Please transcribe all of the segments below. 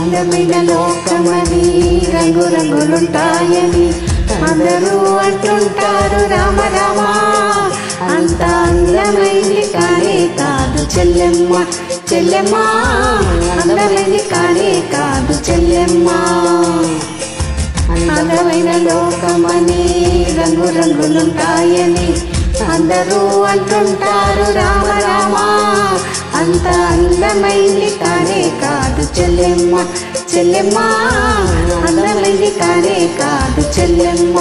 అందమైన లోకమని రంగు రంగులుంటాయని అందరూ అంటుంటారు రామ రామ అంత అందమైంది కానే కాదు చెల్లెమ్మ చెల్లెమ్మ అందమైంది కానే కాదు చెల్లెమ్మ అందమైన లోకమని రంగు రంగులుంటాయని అందరూ అంటుంటారు రామ రామ అంత అందమైంది కానే కాదు చెల్లెమ్మ చెల్లెమ్మ అందమైంది కానే కాదు చెల్లెమ్మ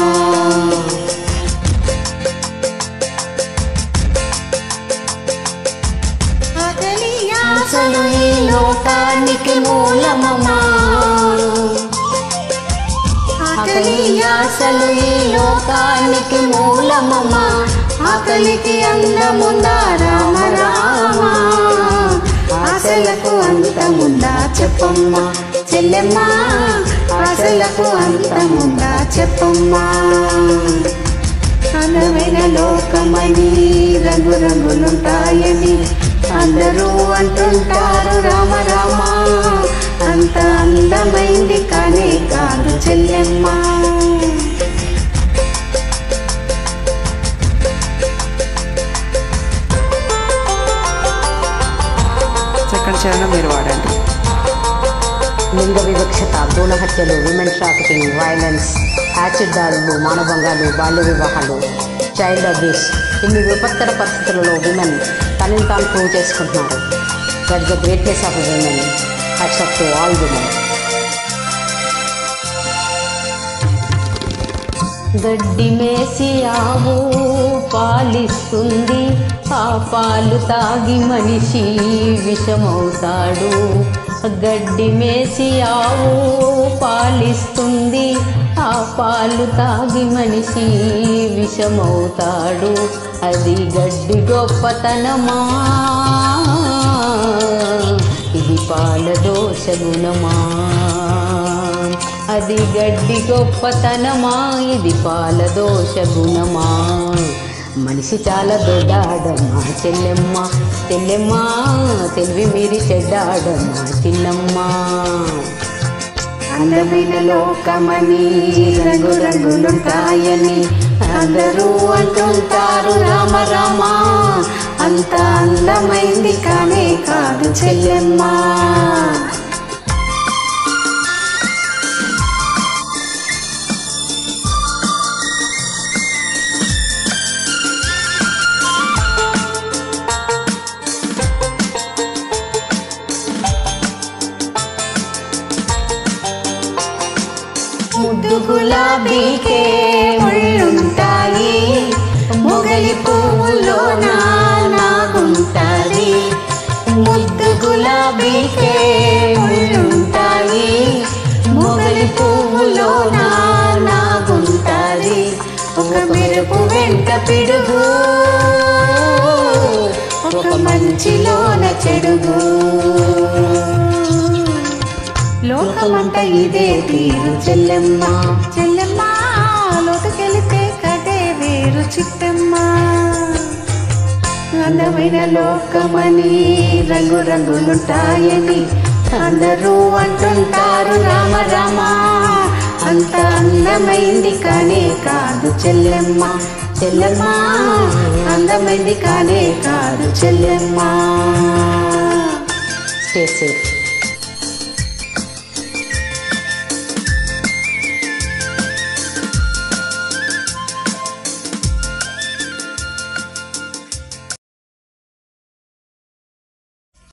ఆకలి ఆశలు ఈ లోకానికి మూలమమ్మా ఆకలి ఆశలు ఈ లోకానికి మూలమమ్మా ఆకలికి అందముందా రామ రామ ఆశలకు అంతముందా చెప్పమ్మా చెల్లెమ్మా ఆశలకు అంతముందా చెప్పమ్మా అందమైన లోకమని రంగు రంగులుంటాయని అందరూ అంటుంటారు రామ రామ అంత అందమైంది కానే కాదు చెల్లెమ్మ సెకండ్ చరణం మీరు వాడండి లింగ వివక్షత భ్రూణ హత్యలు విమెన్ ట్రాఫికింగ్ వైలెన్స్ యాసిడ్ దాడులు మానభంగాలు బాల్య వివాహాలు చైల్డ్ అబ్యూస్ ఇన్ని విపత్తర పరిస్థితులలో విమెన్ తనని తాను ప్రూవ్ చేసుకుంటున్నారు that the greatness of women hats off to all women గడ్డి మేసి ఆవు పాలిస్తుంది ఆ పాలు తాగి మనిషి విషమవుతాడు గడ్డి మేసి ఆవు పాలిస్తుంది ఆ పాలు తాగి మనిషి విషమవుతాడు అది గడ్డి గొప్పతనమా ఇది పాల దోష గుణమా అది గడ్డి గొప్పతనమా ఇది పాల దోష గుణమా మనిషి చాలా దొడ్డాడమ్మా చెల్లెమ్మ చెల్లెమ్మ తెలివి మీరి చెడ్డాడమ్మా చిన్నమ్మ అందమైన లోకమని రంగు రంగులుంటాయని అందరూ అంటుంటారు రామ రామ అంత అందమైంది కానే కాదు చెల్లెమ్మ ముద్దు గులాబీకే ముళ్ళుంటాయి మొగలి పువ్వులో నాగుంటాది ముద్దు గులాబీకే ముళ్ళుంటాయి మొగలి పువ్వులో నాగుంటాది ఒక మెరుపు వెంట పిడుగు ఒక మంచిలోన చెడుగు లోకమంతా ఇదే తీరు చెల్లెమ్మ చెల్లెమ్మ లోతుకెళితే కదే వేరు చిట్టమ్మ అందమైన లోకమని రంగు రంగులుంటాయని అందరూ అంటుంటారు రామ రామ అంత అందమైంది కానే కాదు చెల్లెమ్మ చెల్లెమ్మ అందమైంది కానే కాదు చెల్లెమ్మ స్టే సేఫ్